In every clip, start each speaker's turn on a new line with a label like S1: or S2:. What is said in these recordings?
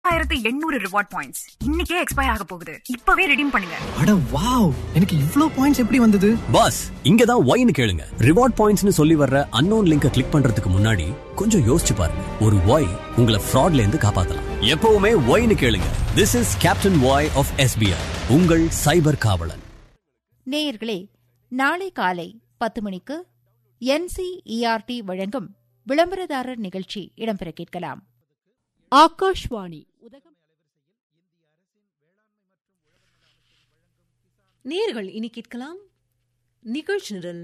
S1: ஆயிரத்தி எண்ணூறு reward points இன்னைக்கே எக்ஸ்பயர் ஆக போகுது இப்பவே ரெடீம் பண்ணுங்க
S2: அட வாவ் எனக்கு இவ்ளோ பாயிண்ட்ஸ் எப்படி வந்தது
S3: பாஸ் இங்க தான் ஒய்னு கேளுங்க ரிவார்ட் பாயிண்ட்ஸ்னு சொல்லி வர்ற அன்னோன் லிங்கை கிளிக் பண்றதுக்கு முன்னாடி கொஞ்சம் யோசிச்சு பாருங்க ஒரு ஒய் உங்களை ஃப்ராட்ல இருந்து காப்பாத்தலாம் எப்பவுமே ஒய்னு கேளுங்க this is captain Y of SBI உங்கள் சைபர் காவலன்
S4: நேயர்களே நாளை காலை பத்து மணிக்கு என்சிஇஆர்டி வழங்கும் விளம்பரதாரர் நிகழ்ச்சி இடம்பெற கேட்கலாம்
S5: ஆகாஷ்வாணி நேர்கள் இனி கேட்கலாம் நிகழ்ச்சி நிரல்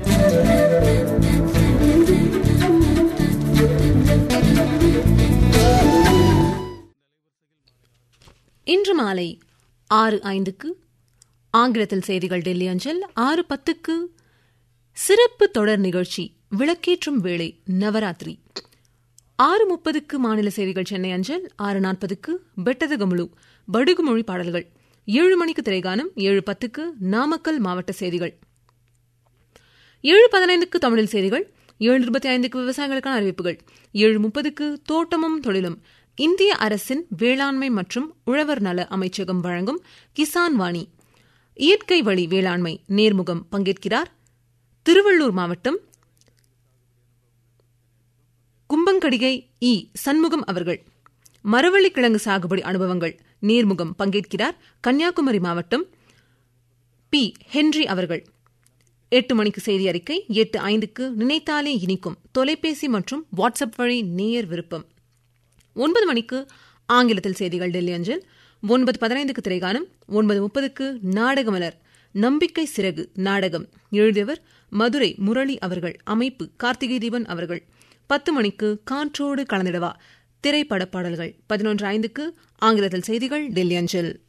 S5: இன்று மாலை ஆறு ஐந்துக்கு ஆங்கிலத்தில் செய்திகள் டெல்லி அஞ்சல் ஆறு பத்துக்கு சிறப்பு தொடர் நிகழ்ச்சி விளக்கேற்றும் வேளை நவராத்திரி ஆறு முப்பதுக்கு மாநில செய்திகள் சென்னை அஞ்சல் ஆறு நாற்பதுக்கு பெட்டத கமுழு படுகு மொழி பாடல்கள் ஏழு மணிக்கு திரைகானம் ஏழு பத்துக்கு நாமக்கல் மாவட்ட செய்திகள் ஏழு பதினைந்துக்கு தமிழில் செய்திகள் ஏழு இருபத்தி ஐந்துக்கு விவசாயிகளுக்கான அறிவிப்புகள் ஏழு முப்பதுக்கு தோட்டமும் தொழிலும் இந்திய அரசின் வேளாண்மை மற்றும் உழவர் நல அமைச்சகம் வழங்கும் கிசான் வாணி இயற்கை வழி வேளாண்மை நேர்முகம் பங்கேற்கிறார் திருவள்ளூர் மாவட்டம் கும்பங்கடிகை இ சண்முகம் அவர்கள் மரவள்ளி கிழங்கு சாகுபடி அனுபவங்கள் நேர்முகம் பங்கேற்கிறார் கன்னியாகுமரி மாவட்டம் பி ஹென்றி அவர்கள் எட்டு மணிக்கு செய்தி அறிக்கை எட்டு ஐந்துக்கு நினைத்தாலே இனிக்கும் தொலைபேசி மற்றும் வாட்ஸ்அப் வழி நேயர் விருப்பம் ஒன்பது மணிக்கு ஆங்கிலத்தில் செய்திகள் டெல்லி அஞ்சல் ஒன்பது பதினைந்துக்கு திரைகானம் ஒன்பது முப்பதுக்கு நாடகமலர் நம்பிக்கை சிறகு நாடகம் எழுதியவர் மதுரை முரளி அவர்கள் அமைப்பு கார்த்திகை தீபன் அவர்கள் பத்து மணிக்கு காற்றோடு கலந்திடவா திரைப்பட பாடல்கள் பதினொன்று ஐந்துக்கு ஆங்கிலத்தில் செய்திகள் டெல்லி அஞ்சல்